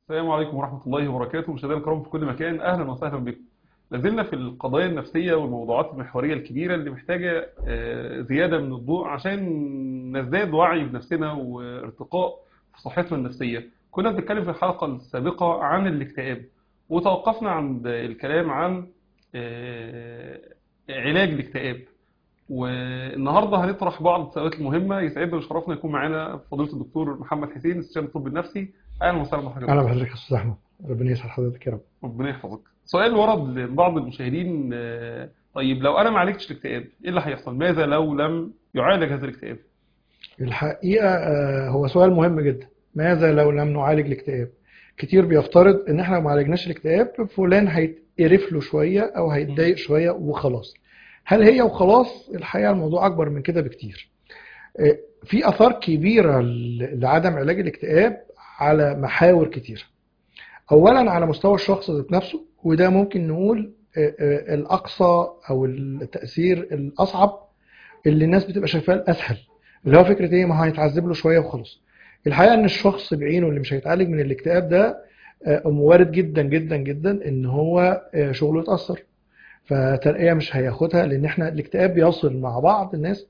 السلام عليكم ورحمة الله وبركاته مشاهدينا الكرام في كل مكان أهلا وسهلا بكم لازلنا في القضايا النفسية والموضوعات المحورية الكبيرة اللي محتاجة آه، زيادة من الضوء عشان نزداد وعي بنفسنا وارتقاء في صحتنا النفسية كنا بنتكلم في الحلقة السابقة عن الاكتئاب وتوقفنا عند الكلام عن آه، علاج الاكتئاب والنهارده هنطرح بعض السؤالات المهمة يسعدنا ويشرفنا يكون معانا فضيلة الدكتور محمد حسين استشاري الطب النفسي أهلا وسهلا بحضرتك اهلا بحضرتك يا استاذ احمد ربنا يسعد حضرتك يا رب ربنا يحفظك سؤال ورد لبعض المشاهدين آه، طيب لو انا ما عالجتش الاكتئاب ايه اللي هيحصل ماذا لو لم يعالج هذا الاكتئاب الحقيقه آه، هو سؤال مهم جدا ماذا لو لم نعالج الاكتئاب كتير بيفترض ان احنا لو ما عالجناش الاكتئاب فلان هيتقرف له شويه او هيتضايق شويه وخلاص هل هي وخلاص الحقيقه الموضوع اكبر من كده بكتير آه، في اثار كبيره ل- لعدم علاج الاكتئاب على محاور كتيره اولا على مستوى الشخص ذات نفسه وده ممكن نقول آه، آه، الاقصى او التاثير الاصعب اللي الناس بتبقى شايفاه الاسهل اللي هو فكره ايه ما هيتعذب له شويه وخلاص الحقيقه ان الشخص بعينه اللي مش هيتعالج من الاكتئاب ده آه، وارد جدا جدا جدا ان هو آه، شغله يتاثر فترقيه مش هياخدها لان احنا الاكتئاب بيصل مع بعض الناس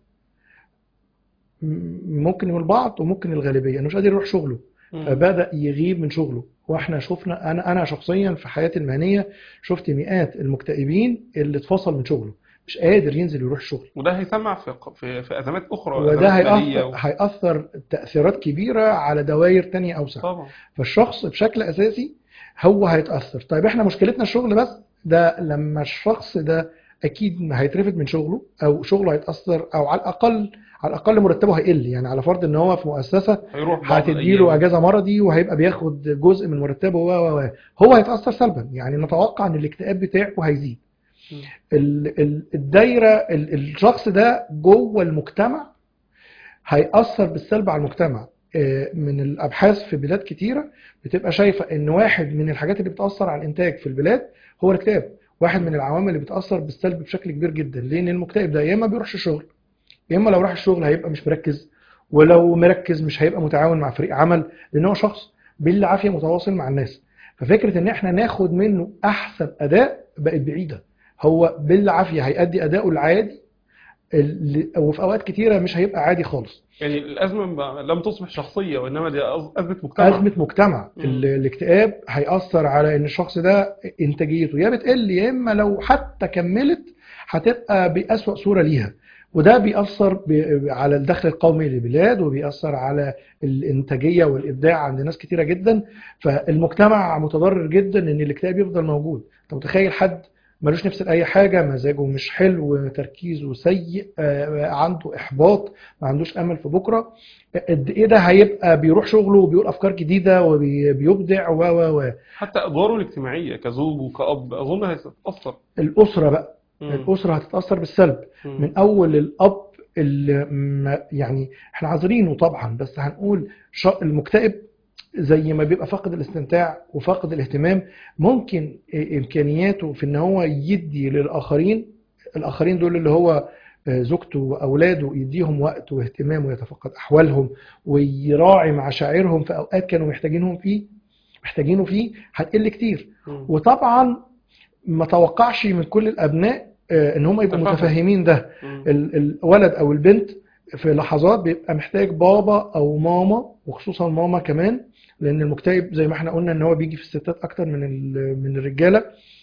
م- ممكن يقول بعض وممكن الغالبيه انه مش قادر يروح شغله فبدأ يغيب من شغله واحنا شفنا انا انا شخصيا في حياتي المهنيه شفت مئات المكتئبين اللي اتفصل من شغله مش قادر ينزل يروح الشغل وده هيسمع في في, في ازمات اخرى وده ازمات ماليه هيأثر و... هيأثر تأثيرات كبيرة على دوائر تانية أوسع طبعا فالشخص بشكل أساسي هو هيتأثر طيب احنا مشكلتنا الشغل بس ده لما الشخص ده أكيد هيترفد من شغله أو شغله هيتأثر أو على الأقل على الأقل مرتبه هيقل يعني على فرض إن هو في مؤسسة هيروح بعض هتديله الأيام. اجازه مرضي وهيبقى بياخد جزء من مرتبه و و و هو هيتاثر سلبا يعني نتوقع ان الاكتئاب بتاعه هيزيد مم. ال- ال- الدايره ال- الشخص ده جوه المجتمع هيأثر بالسلب على المجتمع آه، من الابحاث في بلاد كتيره بتبقى شايفه ان واحد من الحاجات اللي بتأثر على الانتاج في البلاد هو الاكتئاب واحد من العوامل اللي بتأثر بالسلب بشكل كبير جدا لان المكتئب ده يا اما بيروحش الشغل يا اما لو راح الشغل هيبقى مش مركز ولو مركز مش هيبقى متعاون مع فريق عمل لان هو شخص بالعافيه متواصل مع الناس ففكره ان احنا ناخد منه احسن اداء بقت بعيده هو بالعافيه هيأدي اداؤه العادي اللي وفي اوقات كتيره مش هيبقى عادي خالص يعني الازمه ما- لم تصبح شخصيه وانما دي أز- ازمه مجتمع ازمه مجتمع مم. ال- الاكتئاب هيأثر على ان الشخص ده انتاجيته يا بتقل يا اما لو حتى كملت هتبقى بأسوأ صوره ليها وده بيأثر ب- على الدخل القومي للبلاد وبيأثر على الإنتاجية والإبداع عند ناس كتيرة جدا فالمجتمع متضرر جدا إن الاكتئاب يفضل موجود أنت متخيل حد ملوش نفس لأي حاجة مزاجه مش حلو تركيزه سيء آه، عنده إحباط ما عندوش أمل في بكرة قد إيه ده هيبقى بيروح شغله وبيقول أفكار جديدة وبيبدع و و و حتى ادواره الاجتماعيه كزوج وكأب اظن هتتاثر الأسرة بقى مم. الأسرة هتتأثر بالسلب مم. من اول الاب اللي ما- يعني احنا عذرينه طبعا بس هنقول شا- المكتئب زي ما بيبقى فاقد الاستمتاع وفاقد الاهتمام ممكن امكانياته في ان هو يدي للاخرين الاخرين دول اللي هو آه، زوجته واولاده يديهم وقت واهتمام ويتفقد احوالهم ويراعي مشاعرهم في اوقات كانوا محتاجينهم فيه محتاجينه فيه هتقل كتير مم. وطبعا ما توقعش من كل الابناء آه، ان هم يبقوا تفهم. متفاهمين ده مم. ال- الولد او البنت في لحظات بيبقى محتاج بابا او ماما وخصوصا ماما كمان لان المكتئب زي ما احنا قلنا ان هو بيجي في الستات اكتر من ال- من الرجاله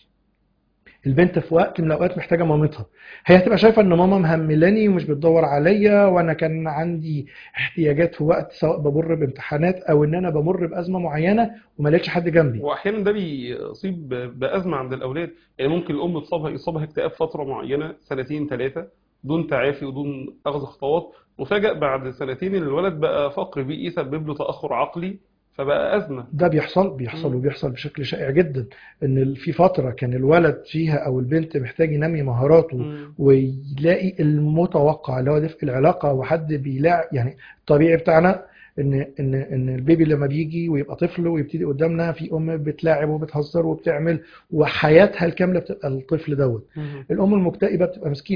البنت في وقت من الاوقات محتاجه مامتها هي هتبقى شايفه ان ماما مهملاني ومش بتدور عليا وانا كان عندي احتياجات في وقت سواء بمر بامتحانات او ان انا بمر بازمه معينه وما لقيتش حد جنبي واحيانا ده بيصيب ب- بازمه عند الاولاد يعني ممكن الام تصابها يصابها اكتئاب فتره معينه سنتين ثلاثه دون تعافي ودون اخذ خطوات وفجأة بعد سنتين الولد بقى فقر بيئي سبب له تاخر عقلي فبقى ازمه ده بيحصل بيحصل مم. وبيحصل بشكل شائع جدا ان ال- في فتره كان الولد فيها او البنت محتاج ينمي مهاراته مم. ويلاقي المتوقع اللي هو دفء العلاقه وحد بيلاعب يعني الطبيعي بتاعنا ان ان ان البيبي لما بيجي ويبقى طفل ويبتدي قدامنا في ام بتلاعب وبتهزر وبتعمل وحياتها الكامله بتبقى الطفل دوت مم. الام المكتئبه بتبقى مسكينه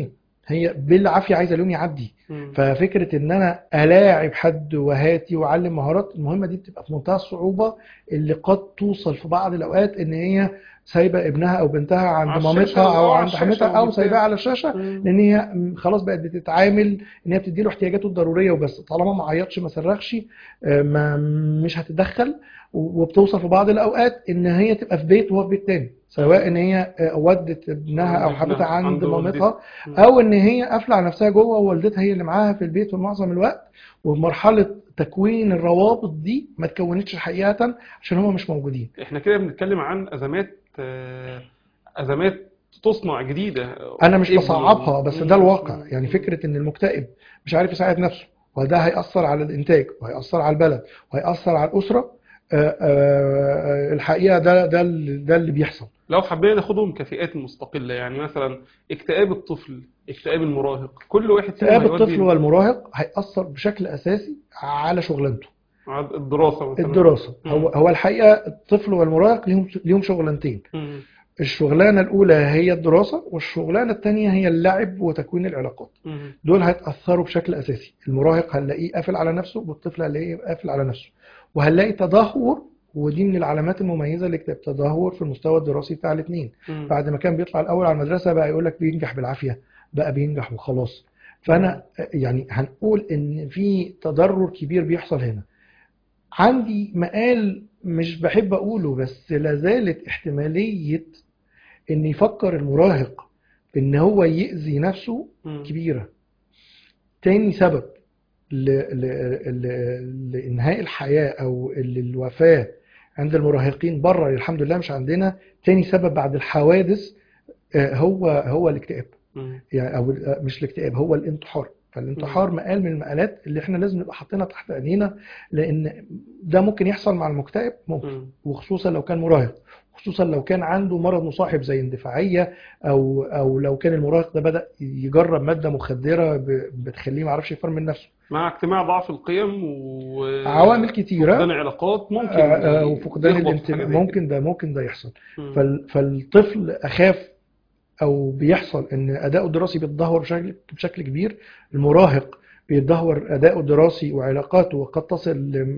هي بالعافيه عايزه اليوم يعدي مم. ففكره ان انا الاعب حد وهاتي واعلم مهارات المهمه دي بتبقى في منتهى الصعوبه اللي قد توصل في بعض الاوقات ان هي سايبه ابنها او بنتها عند على الشاشة مامتها أو او على عند الشاشة حماتها او وبتاع. سايباها على الشاشه مم. لان هي م- خلاص بقت بتتعامل ان هي بتدي له احتياجاته الضروريه وبس طالما ما عيطش ما صرخش آه، ما مش هتتدخل و- وبتوصل في بعض الاوقات ان هي تبقى في بيت وهو في بيت تاني سواء ان هي آه، ودت ابنها او عند حماتها ابنها، عند عند مامتها والدتها. او ان هي قافله على نفسها جوه ووالدتها هي اللي معاها في البيت في معظم الوقت وفي مرحله تكوين الروابط دي ما تكونتش حقيقه عشان هم مش موجودين احنا كده بنتكلم عن ازمات آه، ازمات تصنع جديده انا مش ابن- بصعبها بس ده مم. الواقع مم. يعني فكره ان المكتئب مش عارف يساعد نفسه وده هيأثر على الانتاج وهيأثر على البلد وهيأثر على الاسره آه، آه، الحقيقه ده ده اللي- ده اللي بيحصل لو حبينا ناخدهم كفئات مستقله يعني مثلا اكتئاب الطفل اكتئاب المراهق كل واحد فيهم اكتئاب هيودي الطفل والمراهق هيأثر بشكل اساسي على شغلانته على الدراسه مثلا الدراسه مم. هو هو الحقيقه الطفل والمراهق ليهم ليهم شغلانتين مم. الشغلانه الاولى هي الدراسه والشغلانه الثانيه هي اللعب وتكوين العلاقات مم. دول هيتاثروا بشكل اساسي المراهق هنلاقيه قافل على نفسه والطفل هنلاقيه قافل على نفسه وهنلاقي تدهور ودي من العلامات المميزه للاكتئاب تدهور في المستوى الدراسي بتاع الاثنين مم. بعد ما كان بيطلع الاول على المدرسه بقى يقول لك بينجح بالعافيه بقى بينجح وخلاص فانا يعني هنقول ان في تضرر كبير بيحصل هنا عندي مقال مش بحب اقوله بس لازالت احتماليه ان يفكر المراهق ان هو يأذي نفسه مم. كبيره تاني سبب ل... ل... ل... لانهاء الحياه او ال- الوفاه عند المراهقين بره الحمد لله مش عندنا تاني سبب بعد الحوادث آه، هو هو الاكتئاب مم. يعني او آه، مش الاكتئاب هو الانتحار فالانتحار مقال من المقالات اللي احنا لازم نبقى حاطينها تحت عينينا لان ده ممكن يحصل مع المكتئب ممكن مم. وخصوصا لو كان مراهق خصوصا لو كان عنده مرض مصاحب زي اندفاعيه او او لو كان المراهق ده بدا يجرب ماده مخدره ب- بتخليه ما يعرفش يفرم من نفسه مع اجتماع ضعف القيم و عوامل كتيره فقدان علاقات ممكن آه، آه، وفقدان يخبط في الانتماء حاجة زي ممكن ده ممكن ده يحصل كده. مم. فال- فالطفل اخاف او بيحصل ان اداؤه الدراسي بيتدهور بشكل بشكل كبير المراهق بيتدهور اداؤه الدراسي وعلاقاته وقد تصل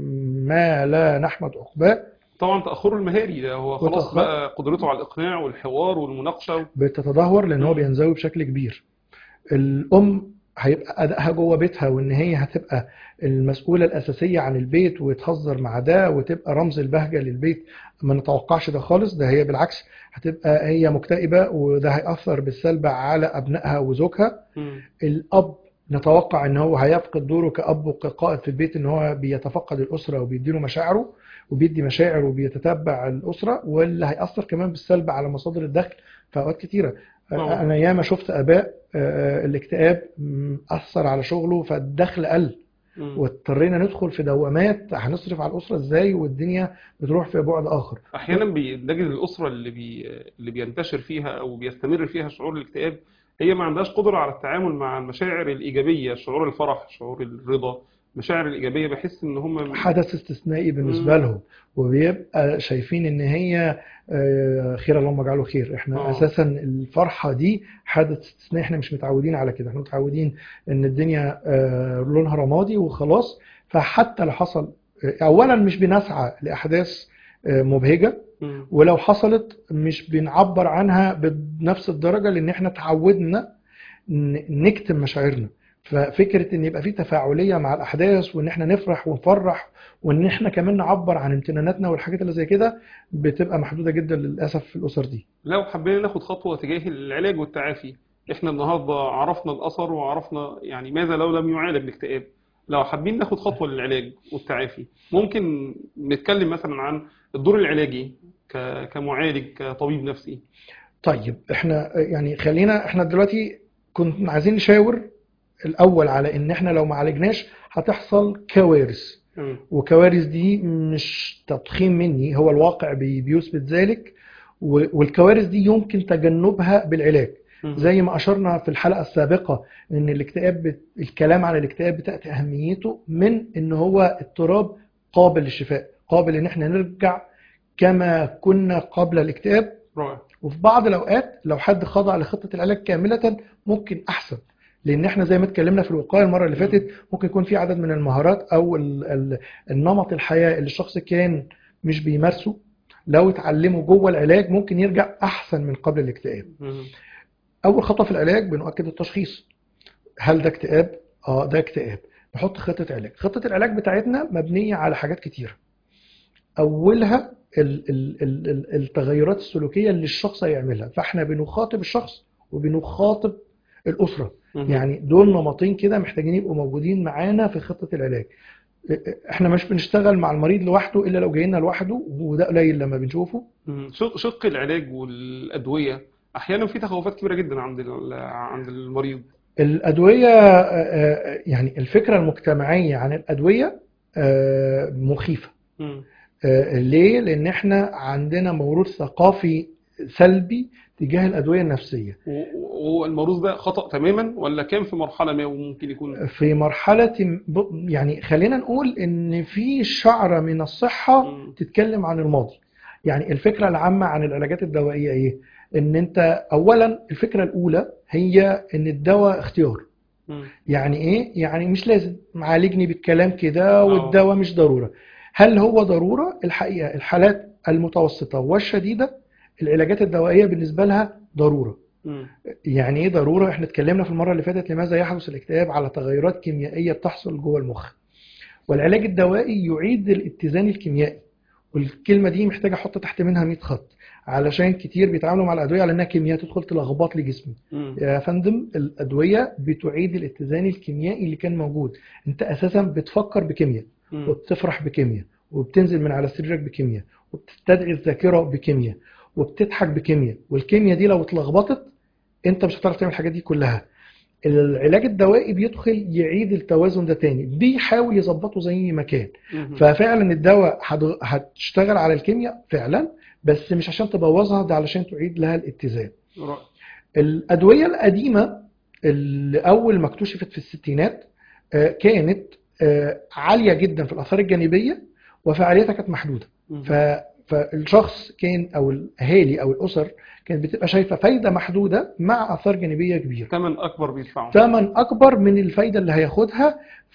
لما لا نحمد عقباه طبعا تأخره المهاري ده هو خلاص وتأخر- بقى قدرته على الإقناع والحوار والمناقشة بتتدهور لان هو مم. بينزوي بشكل كبير الام هيبقى ادائها جوه بيتها وان هي هتبقى المسؤوله الاساسيه عن البيت وتهزر مع ده وتبقى رمز البهجه للبيت ما نتوقعش ده خالص ده هي بالعكس هتبقى هي مكتئبه وده هيأثر بالسلب على ابنائها وزوجها مم. الاب نتوقع ان هو هيفقد دوره كاب وكقائد في البيت ان هو بيتفقد الاسره وبيديله مشاعره وبيدي مشاعر وبيتتبع الاسره واللي هيأثر كمان بالسلب على مصادر الدخل في اوقات كتيره طبعا. انا ياما شفت اباء آه، الاكتئاب م، اثر على شغله فالدخل قل مم. واضطرينا ندخل في دوامات هنصرف على الاسره ازاي والدنيا بتروح في بعد اخر أحيانا بنجد الأسرة اللي بي... اللي بينتشر فيها أو بيستمر فيها شعور الاكتئاب هي ما عندهاش قدرة على التعامل مع المشاعر الإيجابية شعور الفرح شعور الرضا المشاعر الإيجابية بحس إن هم حدث استثنائي بالنسبه مم. لهم وبيبقى شايفين ان هي آه، خير اللهم اجعله خير احنا آه. اساسا الفرحه دي حدث استثنائي احنا مش متعودين على كده احنا متعودين ان الدنيا آه، لونها رمادي وخلاص فحتى لو حصل آه، اولا مش بنسعى لاحداث آه، مبهجه مم. ولو حصلت مش بنعبر عنها بنفس الدرجه لان احنا تعودنا ن- نكتم مشاعرنا ففكره ان يبقى في تفاعليه مع الاحداث وان احنا نفرح ونفرح وان احنا كمان نعبر عن امتناناتنا والحاجات اللي زي كده بتبقى محدوده جدا للاسف في الاسر دي لو حبينا ناخد خطوة تجاه العلاج والتعافي احنا النهاردة عرفنا الأثر وعرفنا يعني ماذا لو لم يعالج الاكتئاب لو حابين ناخد خطوة للعلاج والتعافي ممكن نتكلم مثلا عن الدور العلاجي ك- كمعالج كطبيب نفسي طيب احنا يعني خلينا احنا دلوقتي كنا عايزين نشاور الاول على ان احنا لو ما عالجناش هتحصل كوارث مم. وكوارث دي مش تضخيم مني هو الواقع بي- بيثبت ذلك و- والكوارث دي يمكن تجنبها بالعلاج مم. زي ما أشرنا في الحلقة السابقة إن الاكتئاب بت... الكلام عن الاكتئاب بتأتي أهميته من إن هو اضطراب قابل للشفاء قابل إن إحنا نرجع كما كنا قبل الاكتئاب رائع وفي بعض الأوقات لو حد خضع لخطة العلاج كاملة ممكن أحسن لان احنا زي ما اتكلمنا في الوقايه المره اللي فاتت ممكن يكون في عدد من المهارات او ال- ال- النمط الحياه اللي الشخص كان مش بيمارسه لو اتعلمه جوه العلاج ممكن يرجع احسن من قبل الاكتئاب مم. اول خطوه في العلاج بنؤكد التشخيص هل ده اكتئاب اه ده اكتئاب نحط خطه علاج خطه العلاج بتاعتنا مبنيه على حاجات كتيره اولها ال- ال- ال- ال- التغيرات السلوكيه اللي الشخص هيعملها فاحنا بنخاطب الشخص وبنخاطب الاسره مم. يعني دول نمطين كده محتاجين يبقوا موجودين معانا في خطه العلاج احنا مش بنشتغل مع المريض لوحده الا لو جاي لنا لوحده وده قليل لما بنشوفه مم. شق شق العلاج والادويه احيانا في تخوفات كبيره جدا عند ال- عند المريض الأدوية آه، آه، يعني الفكرة المجتمعية عن الأدوية آه، مخيفة مم. آه، ليه؟ لأن احنا عندنا موروث ثقافي سلبي تجاه الأدوية النفسية و- والموروث ده خطأ تماما ولا كان في مرحله ما وممكن يكون في مرحلة ب- يعني خلينا نقول إن في شعرة من الصحة مم. تتكلم عن الماضي يعني الفكرة العامة عن العلاجات الدوائية إيه؟ إن أنت أولا الفكرة الأولى هي إن الدواء اختيار مم. يعني ايه يعني مش لازم معالجني بالكلام كده آه. والدواء مش ضرورة هل هو ضرورة الحقيقة الحالات المتوسطة والشديدة العلاجات الدوائية بالنسبة لها ضرورة مم. يعني ايه ضرورة احنا اتكلمنا في المرة اللي فاتت لماذا يحدث الاكتئاب على تغيرات كيميائية بتحصل جوه المخ والعلاج الدوائي يعيد الاتزان الكيميائي والكلمة دي محتاجة احط تحت منها 100 خط علشان كتير بيتعاملوا مع الأدوية على إنها كيمياء تدخل تلخبط لي جسمي مم. يا فندم الأدوية بتعيد الاتزان الكيميائي اللي كان موجود أنت أساسا بتفكر بكيمياء مم. وبتفرح بكيمياء وبتنزل من على سريرك بكيمياء وبتستدعي الذاكرة بكيمياء وبتضحك بكيمياء والكيمياء دي لو اتلخبطت أنت مش هتعرف تعمل الحاجات دي كلها العلاج الدوائي بيدخل يعيد التوازن ده تاني بيحاول يظبطه زي ما كان مم. ففعلا الدواء هت- هتشتغل على الكيمياء فعلا بس مش عشان تبوظها ده علشان تعيد لها الاتزان رائع. الأدوية القديمة اللي أول ما اكتشفت في الستينات آه، كانت آه، عالية جدا في الآثار الجانبية وفعاليتها كانت محدودة مم. ف- فالشخص كان أو الأهالي أو الأسر كانت بتبقى شايفة فايدة محدودة مع آثار جانبية كبيرة ثمن اكبر بيدفعه ثمن أكبر من الفايدة اللي هياخدها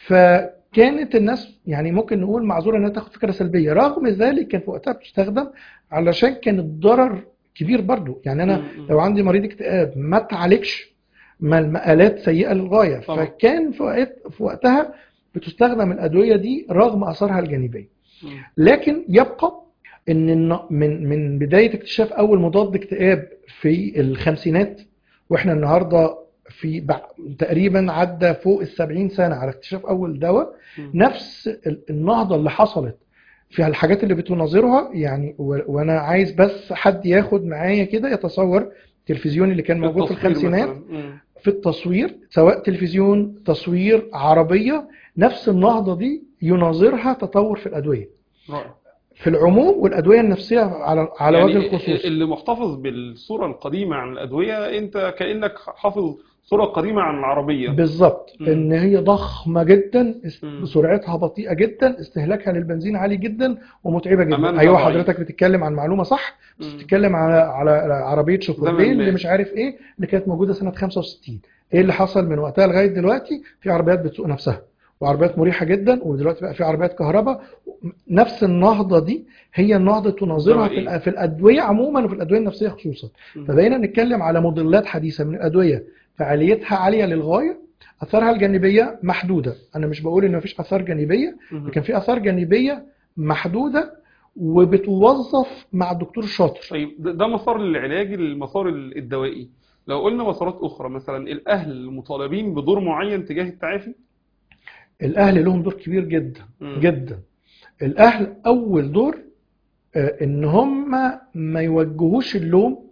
فكانت الناس يعني ممكن نقول معذورة إنها تاخد فكرة سلبية رغم ذلك كان في وقتها بتستخدم علشان كان الضرر كبير برضو يعني أنا مم. لو عندي مريض اكتئاب ما اتعالجش ما المقالات سيئة للغاية طبعا. فكان في وقت في وقتها بتستخدم الأدوية دي رغم آثارها الجانبية مم. لكن يبقى ان الن- من من بدايه اكتشاف اول مضاد اكتئاب في الخمسينات واحنا النهارده في بع- تقريبا عدى فوق ال 70 سنه على اكتشاف اول دواء مم. نفس ال- النهضه اللي حصلت في الحاجات اللي بتناظرها يعني و- وانا عايز بس حد ياخد معايا كده يتصور التلفزيون اللي كان موجود في التصوير الخمسينات مثلاً. مم. في التصوير سواء تلفزيون تصوير عربيه نفس النهضه دي يناظرها تطور في الادويه رائع. في العموم والادويه النفسيه على على يعني وجه الخصوص اللي محتفظ بالصورة القديمة عن الأدوية أنت كأنك حافظ صورة قديمة عن العربية بالظبط مم. ان هي ضخمه جدا است- مم. سرعتها بطيئه جدا استهلاكها للبنزين عالي جدا ومتعبه جدا أمانها ايوه ضعيف. حضرتك بتتكلم عن معلومه صح بس مم. بتتكلم على على على عربيه شوفرليه زمن اللي ما. مش عارف ايه اللي كانت موجوده سنه 65 ايه اللي حصل من وقتها لغايه دلوقتي في عربيات بتسوق نفسها وعربيات مريحه جدا ودلوقتي بقى في عربيات كهرباء نفس النهضه دي هي النهضه تناظرها في دواء الأ- في الادويه عموما وفي الادويه النفسيه خصوصا مم. فبقينا نتكلم على موديلات حديثه من الادويه فعاليتها عاليه للغايه اثارها الجانبيه محدوده انا مش بقول ان مفيش اثار جانبيه مم. لكن في اثار جانبيه محدوده وبتوظف مع الدكتور الشاطر طيب ده ده مسار العلاج المسار الدوائي لو قلنا مسارات أخرى مثلا الأهل مطالبين بدور معين تجاه التعافي الاهل لهم دور كبير جدا مم. جدا الاهل اول دور آه، ان هم ما يوجهوش اللوم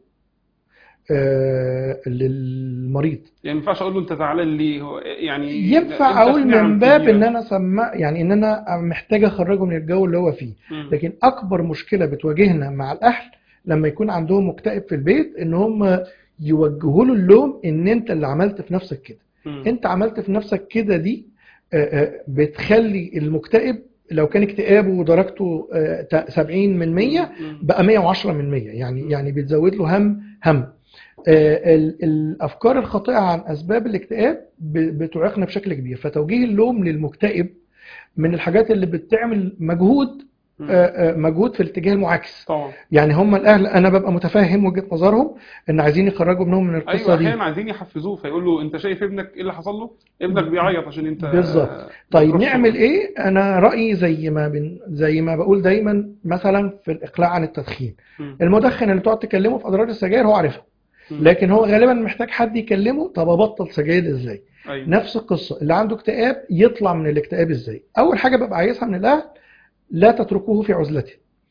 آه، للمريض يعني ما ينفعش أقول له أنت زعلان ليه هو يعني ينفع أنت اقول في نعم من باب كبيرة. ان انا سمع يعني ان انا محتاج اخرجه من الجو اللي هو فيه مم. لكن اكبر مشكله بتواجهنا مع الاهل لما يكون عندهم مكتئب في البيت ان هم يوجهوا له اللوم ان انت اللي عملت في نفسك كده مم. انت عملت في نفسك كده دي آه، آه، بتخلي المكتئب لو كان اكتئابه درجته آه، تا- 70 من 100 مم. بقى 110 من 100 يعني يعني بتزود له هم هم آه، ال- الافكار الخاطئه عن اسباب الاكتئاب ب- بتعيقنا بشكل كبير فتوجيه اللوم للمكتئب من الحاجات اللي بتعمل مجهود مم. آه، آه، مجهود في الاتجاه المعاكس طبعا يعني هم الاهل انا ببقى متفهم وجهه نظرهم ان عايزين يخرجوا ابنهم من ايوه القصه دي احيانا عايزين يحفزوه فيقول له انت شايف ابنك ايه اللي حصل له ابنك بيعيط عشان انت بالظبط. آه، طيب بتروح نعمل شغل. ايه انا رايي زي ما بن زي ما بقول دايما مثلا في الاقلاع عن التدخين مم. المدخن اللي تقعد تكلمه في اضرار السجاير هو عارفها مم. لكن هو غالبا محتاج حد يكلمه طب ابطل سجاير ازاي ايوه نفس القصه اللي عنده اكتئاب يطلع من الاكتئاب ازاي اول حاجه ببقى عايزها من الاهل لا تتركوه في عزلته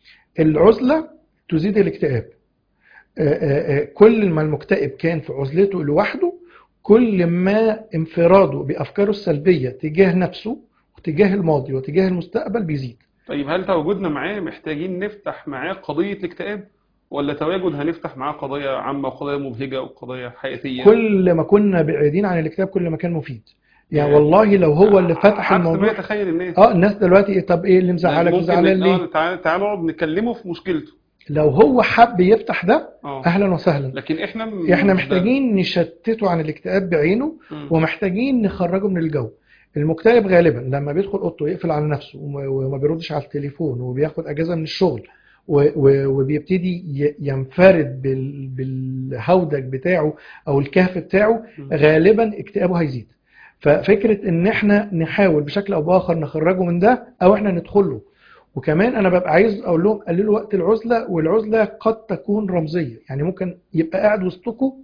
العزله تزيد الاكتئاب آه، آه، آه، كل ما المكتئب كان في عزلته لوحده كل ما انفراده بافكاره السلبيه تجاه نفسه وتجاه الماضي وتجاه المستقبل بيزيد طيب هل تواجدنا معاه محتاجين نفتح معاه قضية الاكتئاب ولا تواجد هنفتح معاه قضايا عامة وقضايا مبهجة وقضايا حياتية كل ما كنا بعيدين عن الاكتئاب كل ما كان مفيد يعني يعني والله لو هو اللي فتح عكس ما الموضوع يتخيل الناس اه الناس دلوقتي إيه، طب ايه اللي مزعلك ممكن وزعلان ن- ليه آه، تعال تعال نقعد نكلمه في مشكلته لو هو حب يفتح ده اه اهلا وسهلا لكن احنا م- احنا مش ده. محتاجين نشتته عن الاكتئاب بعينه مم. ومحتاجين نخرجه من الجو المكتئب غالبا لما بيدخل اوضته يقفل على نفسه وما وما بيردش على التليفون وبياخد اجازه من الشغل و- و- وبيبتدي ي- ينفرد بال- بالهودج بتاعه او الكهف بتاعه مم. غالبا اكتئابه هيزيد ففكره ان احنا نحاول بشكل او باخر نخرجه من ده او احنا ندخله وكمان انا ببقى عايز اقول لهم قللوا وقت العزله والعزله قد تكون رمزيه يعني ممكن يبقى قاعد وسطكم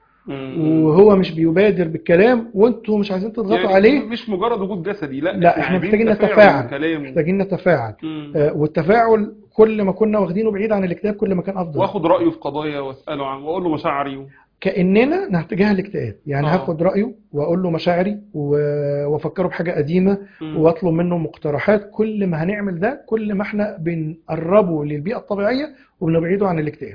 مم. وهو مش بيبادر بالكلام وانتوا مش عايزين تضغطوا يعني عليه مش مجرد وجود جسدي لا لا احنا عايزين محتاجين تفاعل نتفاعل وكلام محتاجين نتفاعل مم. آه، والتفاعل كل ما كنا واخدينه بعيد عن الاكتئاب كل ما كان افضل واخد رأيه في قضايا واسأله عن واقول له مشاعري كاننا نتجاه الاكتئاب يعني آه. هاخد رايه واقول له مشاعري و- وافكره بحاجه قديمه مم. واطلب منه مقترحات كل ما هنعمل ده كل ما احنا بنقربه للبيئه الطبيعيه وبنبعده عن الاكتئاب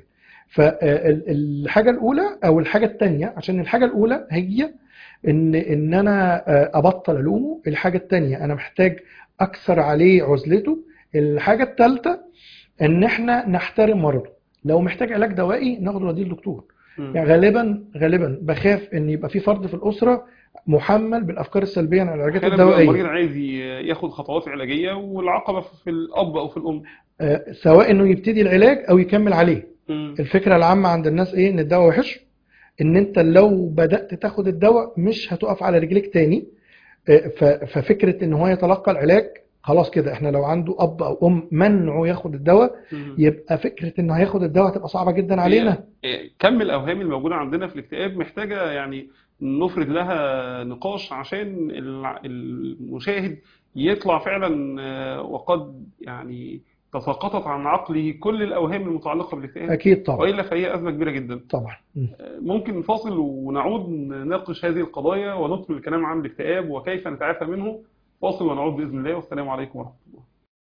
فالحاجه الاولى او الحاجه الثانيه عشان الحاجه الاولى هي ان ان انا آه، ابطل الومه الحاجه الثانيه انا محتاج اكثر عليه عزلته الحاجه الثالثه ان احنا نحترم مرضه لو محتاج علاج دوائي ناخده نوديه للدكتور مم. يعني غالبا غالبا بخاف ان يبقى في فرد في الاسره محمل بالافكار السلبيه عن العلاجات احيانا بيبقى المريض الدوائيه عايز ي- ياخد خطوات علاجية والعقبة في الأب أو في الأم آه، سواء انه يبتدي العلاج او يكمل عليه مم. الفكره العامه عند الناس ايه ان الدواء وحش ان انت لو بدات تاخد الدواء مش هتقف على رجليك تاني آه، ف- ففكره ان هو يتلقى العلاج خلاص كده احنا لو عنده اب او ام منعه ياخد الدواء مم. يبقى فكره انه هياخد الدواء هتبقى صعبه جدا علينا إيه، كم الأوهام الموجودة عندنا في الاكتئاب محتاجة يعني نفرد لها نقاش عشان الع- المشاهد يطلع فعلا آه، وقد يعني تساقطت عن عقله كل الأوهام المتعلقة بالاكتئاب اكيد طبعا وإلا فهي أزمة كبيرة جدا طبعا م. آه، ممكن نفاصل ونعود نناقش هذه القضايا ونكمل الكلام عن الاكتئاب وكيف نتعافى منه فاصل ونعود بإذن الله والسلام عليكم ورحمة الله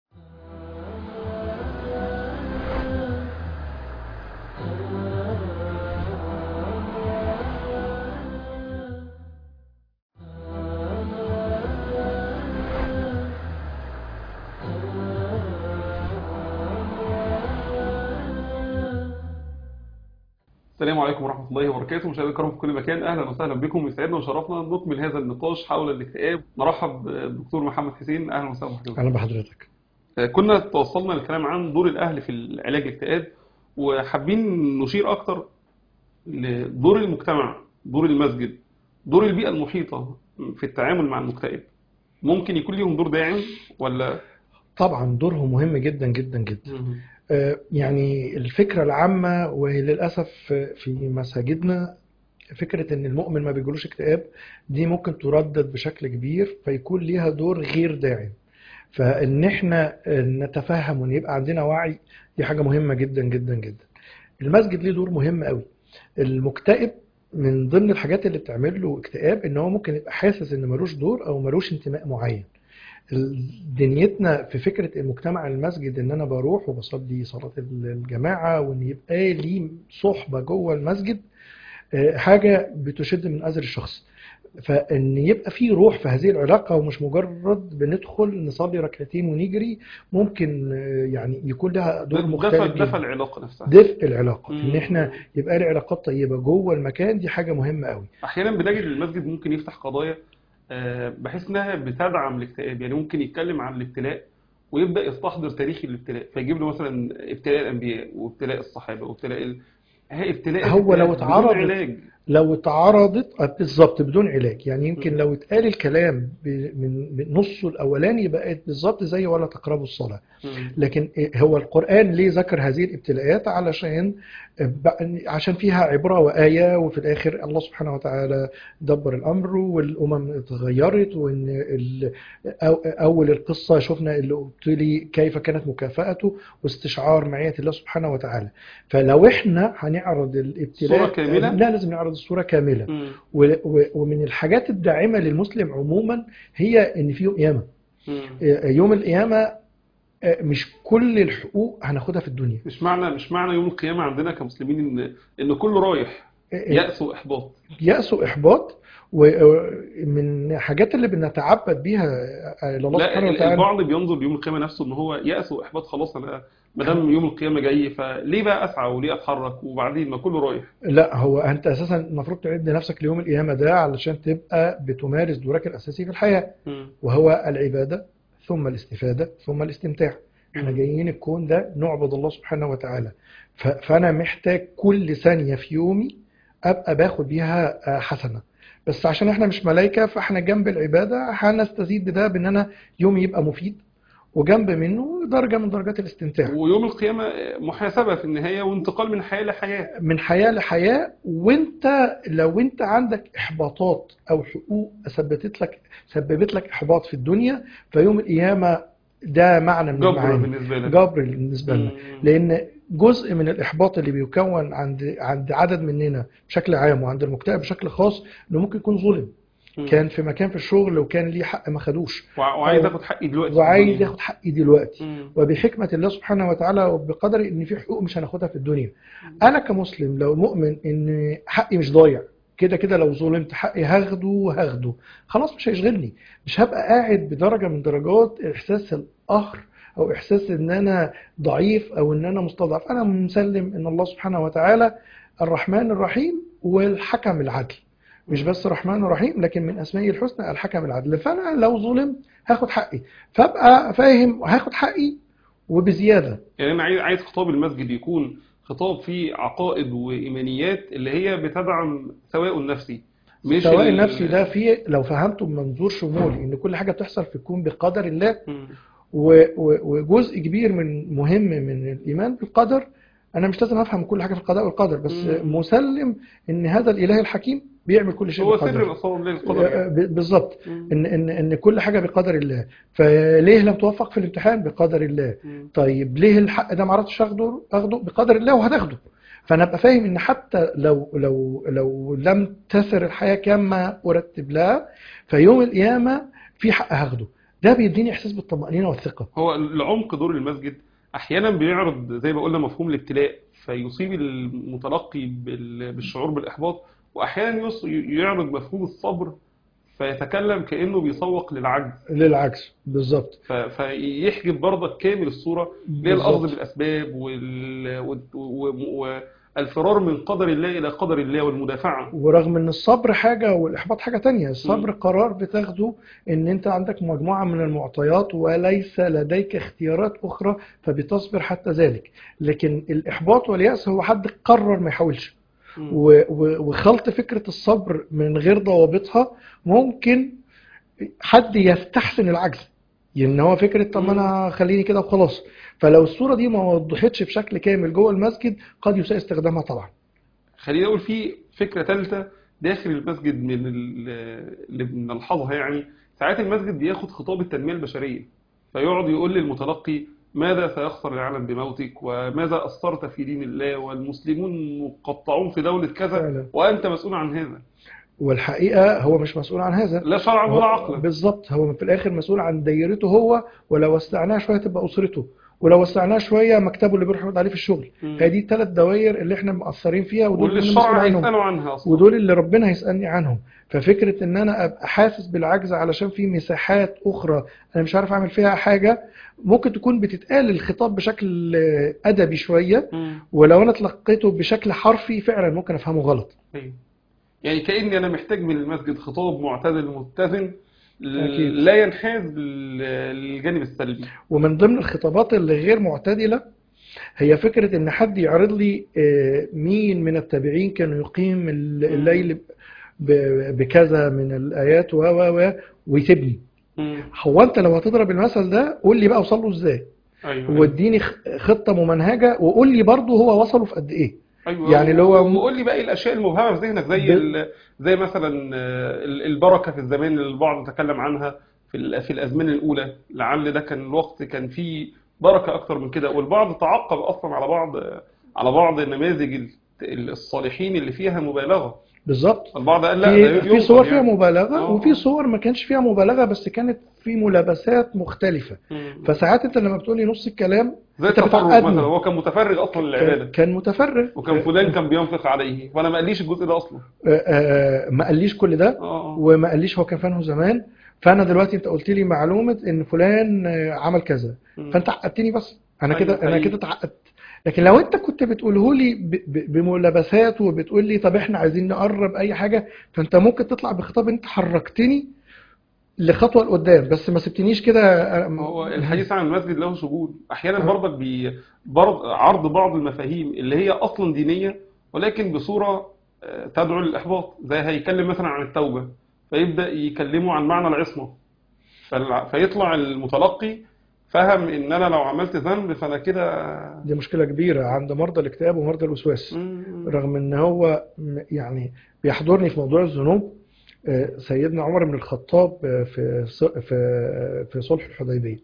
السلام عليكم ورحمة الله وبركاته مشاهدينا الكرام في كل مكان أهلا وسهلا بكم يسعدنا وشرفنا نكمل هذا النقاش حول الاكتئاب نرحب بالدكتور محمد حسين أهلا وسهلا بحضرتك اهلا بحضرتك كنا توصلنا للكلام عن دور الأهل في العلاج الاكتئاب وحابين نشير أكتر لدور المجتمع دور المسجد دور البيئة المحيطة في التعامل مع المكتئب ممكن يكون ليهم دور داعم ولا طبعا دورهم مهم جدا جدا جدا آه، يعني الفكرة العامة وللأسف في مساجدنا فكرة إن المؤمن ما بيجيلوش اكتئاب دي ممكن تردد بشكل كبير فيكون ليها دور غير داعم فإن إحنا نتفهم وإن يبقى عندنا وعي دي حاجة مهمة جدا جدا جدا المسجد ليه دور مهم قوي المكتئب من ضمن الحاجات اللي بتعمل له اكتئاب ان هو ممكن يبقى حاسس ان ملوش دور او ملوش انتماء معين دنيتنا في فكرة المجتمع المسجد ان انا بروح وبصلي صلاة الجماعة وان يبقى لي صحبة جوه المسجد آه، حاجة بتشد من أزر الشخص فان يبقى في روح في هذه العلاقه ومش مجرد بندخل نصلي ركعتين ونجري ممكن آه، يعني يكون لها دور دفى مختلف دفى جدا العلاقه نفسها دفء العلاقه ان مم. احنا يبقى لي علاقات طيبه جوه المكان دي حاجه مهمه قوي احيانا بنجد المسجد ممكن يفتح قضايا آه، بحيث انها بتدعم الاكتئاب يعني ممكن يتكلم عن الابتلاء ويبدا يستحضر تاريخ الابتلاء فيجيب له مثلا ابتلاء الانبياء وابتلاء الصحابه وابتلاء ال... هي ابتلاء هو لو الابتلاء بدون اتعرضت علاج لو اتعرضت آه، بالظبط بدون علاج يعني يمكن مم. لو اتقال الكلام ب- من من نصه الاولاني بقت بالظبط زي ولا تقربوا الصلاه مم. لكن هو القرآن ليه ذكر هذه الابتلاءات علشان عشان فيها عبرة وآية وفي الآخر الله سبحانه وتعالى دبر الأمر والأمم اتغيرت وإن ال- أو- أول القصة شفنا اللي ابتلي كيف كانت مكافأته واستشعار معية الله سبحانه وتعالى فلو إحنا هنعرض الابتلاء صورة كاملة؟ لا لازم نعرض الصورة كاملة مم. و- و- ومن الحاجات الداعمة للمسلم عموما هي إن في يوم قيامة مم. يوم القيامة آه، مش كل الحقوق هناخدها في الدنيا مش معنى مش معنى يوم القيامه عندنا كمسلمين ان ان كله رايح آه، يأس واحباط يأس وإحباط ومن الحاجات اللي بنتعبد بيها آه، لله لا سبحانه ال- وتعالى البعض بينظر ليوم القيامه نفسه ان هو يأس واحباط خلاص انا ما دام يوم القيامه جاي فليه بقى اسعى وليه اتحرك وبعدين ما كله رايح لا هو أنت أساسا المفروض تعد نفسك ليوم القيامة ده علشان تبقى بتمارس دورك الأساسي في الحياة مم. وهو العبادة ثم الاستفادة ثم الاستمتاع احنا مم. جايين الكون ده نعبد الله سبحانه وتعالى ف- فأنا محتاج كل ثانية في يومي أبقى باخد بيها آه، حسنة بس عشان احنا مش ملايكة فاحنا جنب العبادة هنستزيد بده بان انا يومي يبقى مفيد وجنب منه درجة من درجات الاستمتاع ويوم القيامة محاسبة في النهاية وانتقال من حياة لحياة من حياة لحياة وانت لو انت عندك احباطات او حقوق سببت لك سببت لك احباط في الدنيا فيوم القيامة ده معنى من جبر المعاني بالنسبة لك جبر بالنسبة لنا مم. لان جزء من الاحباط اللي بيكون عند عند عدد مننا بشكل عام وعند المكتئب بشكل خاص انه ممكن يكون ظلم مم. كان في مكان في الشغل وكان ليه حق ما خدوش وع- وعايز اخد حقي دلوقتي في وعايز الدنيا. ياخد حقي دلوقتي مم. وبحكمة الله سبحانه وتعالى وبقدر ان في حقوق مش هناخدها في الدنيا انا كمسلم لو مؤمن ان حقي مش ضايع كده كده لو ظلمت حقي هاخده هاخده خلاص مش هيشغلني مش هبقى قاعد بدرجة من درجات احساس القهر او احساس ان انا ضعيف او ان انا مستضعف انا مسلم ان الله سبحانه وتعالى الرحمن الرحيم والحكم العدل مش بس الرحمن الرحيم لكن من اسمائه الحسنى الحكم العدل فانا لو ظلمت هاخد حقي فابقى فاهم هاخد حقي وبزياده يعني انا عايز عايز خطاب المسجد يكون خطاب فيه عقائد وايمانيات اللي هي بتدعم سواء النفسي مش سواء ال- النفسي ده في لو فهمته بمنظور شمولي ان كل حاجه بتحصل في الكون بقدر الله مم. و- و- وجزء كبير من مهم من الايمان بالقدر انا مش لازم افهم كل حاجه في القضاء والقدر بس مم. مسلم ان هذا الاله الحكيم بيعمل كل شيء هو سر بقدر الاصابه بالله القدر يعني. ب- بالظبط مم. ان ان ان كل حاجه بقدر الله فليه لم توفق في الامتحان بقدر الله مم. طيب ليه الحق ده ما عرفتش اخده اخده بقدر الله وهتاخده فانا ابقى فاهم ان حتى لو لو لو لم تسر الحياه كما ارتب لها فيوم القيامه في حق هاخده ده بيديني احساس بالطمانينه والثقه هو لعمق دور المسجد احيانا بيعرض زي ما قلنا مفهوم الابتلاء فيصيب المتلقي بال- بالشعور بالاحباط واحيانا يص- يعرض مفهوم الصبر فيتكلم كانه بيسوق للعجز للعكس بالظبط ف- فيحجب برضك كامل الصوره اللي هي بالظبط. الاخذ بالاسباب وال- وال- و- والفرار من قدر الله الى قدر الله والمدافعه ورغم ان الصبر حاجة والاحباط حاجة تانية الصبر مم. قرار بتاخده ان انت عندك مجموعة من المعطيات وليس لديك اختيارات اخرى فبتصبر حتى ذلك لكن الاحباط واليأس هو حد قرر ما يحاولش مم. و- و- وخلط فكرة الصبر من غير ضوابطها ممكن حد يستحسن العجز ان هو فكرة طب ما انا خليني كده وخلاص فلو الصورة دي ما وضحتش بشكل كامل جوه المسجد قد يساء استخدامها طبعا خليني اقول في فكره ثالثه داخل المسجد من ال- اللي بنلحظها يعني ساعات المسجد بياخد خطاب التنميه البشريه فيقعد يقول للمتلقي ماذا سيخسر العالم بموتك وماذا اثرت في دين الله والمسلمون مقطعون في دوله كذا فعلا. وانت مسؤول عن هذا والحقيقة هو مش مسؤول عن هذا لا شرعا ولا هو- عقلا بالظبط هو في الاخر مسؤول عن دايرته هو ولو وسعناها شويه تبقى اسرته ولو وسعناه شويه مكتبه اللي بيروح يقعد عليه في الشغل مم. هي دي الثلاث دوائر اللي احنا مقصرين فيها ودول واللي اللي أنا مسؤول الشرع عنهم هيسألوا عنها اصلا ودول اللي ربنا هيسألني عنهم ففكرة ان انا ابقى حاسس بالعجز علشان في مساحات اخرى انا مش عارف اعمل فيها حاجة ممكن تكون بتتقال الخطاب بشكل آه، ادبي شوية مم. ولو انا تلقيته بشكل حرفي فعلا ممكن افهمه غلط أيوة. يعني كأني أنا محتاج من المسجد خطاب معتدل متزن ل- أكيد. لا ينحاز لل- للجانب السلبي ومن ضمن الخطابات اللي غير معتدلة هي فكرة ان حد يعرض لي آه، مين من التابعين كانوا يقيم ال- الليل ب- بكذا من الايات و و و ويسيبني مم. هو انت لو هتضرب المثل ده قول لي بقى وصل له ازاي أيوة واديني خ- خطة ممنهجة وقول لي برضه هو وصله في قد ايه أيوة يعني اللي هو- وقول لي بقى إيه الأشياء المبهمة في ذهنك زي ب- ال... زي مثلا آه، ال- البركة في الزمان اللي البعض تكلم عنها في ال- في الأزمنة الأولى لعل ده كان الوقت كان فيه بركة أكتر من كده والبعض تعقب أصلا على بعض على بعض النماذج ال- الصالحين اللي فيها مبالغة بالظبط البعض قال لا في ده في ينقل صور فيها يعني. مبالغة آه. وفي صور ما كانش فيها مبالغة بس كانت في ملابسات مختلفة مم. فساعات انت لما بتقولي نص الكلام زي انت التفرغ بتعقدني. مثلا هو كان متفرغ اصلا كان للعباده كان متفرغ وكان فلان كان بينفق عليه وانا ما قاليش الجزء ده اصلا آه، آه، ما قاليش كل ده اه اه وما قاليش هو كان فانه زمان فانا دلوقتي انت قلت لي معلومة ان فلان آه، عمل كذا مم. فانت عقدتني بس انا أيوة، كده انا حقيقي. كده اتعقدت لكن لو انت كنت بتقوله لي ب- ب- بملابسات وبتقول لي طب احنا عايزين نقرب اي حاجه فانت ممكن تطلع بخطاب انت حركتني لخطوه لقدام بس ما سبتنيش كده ما هو الحديث عن المسجد له شجون احيانا آه. برضك بي برض عرض بعض المفاهيم اللي هي اصلا دينيه ولكن بصوره آه، تدعو للاحباط زي هيكلم مثلا عن التوبه فيبدا يكلمه عن معنى العصمه فالع- فيطلع المتلقي فهم ان انا لو عملت ذنب فانا كده دي مشكله كبيره عند مرضى الاكتئاب ومرضى الوسواس مم. رغم ان هو م- يعني بيحضرني في موضوع الذنوب آه، سيدنا عمر بن الخطاب آه، في ص- في في صلح الحديبيه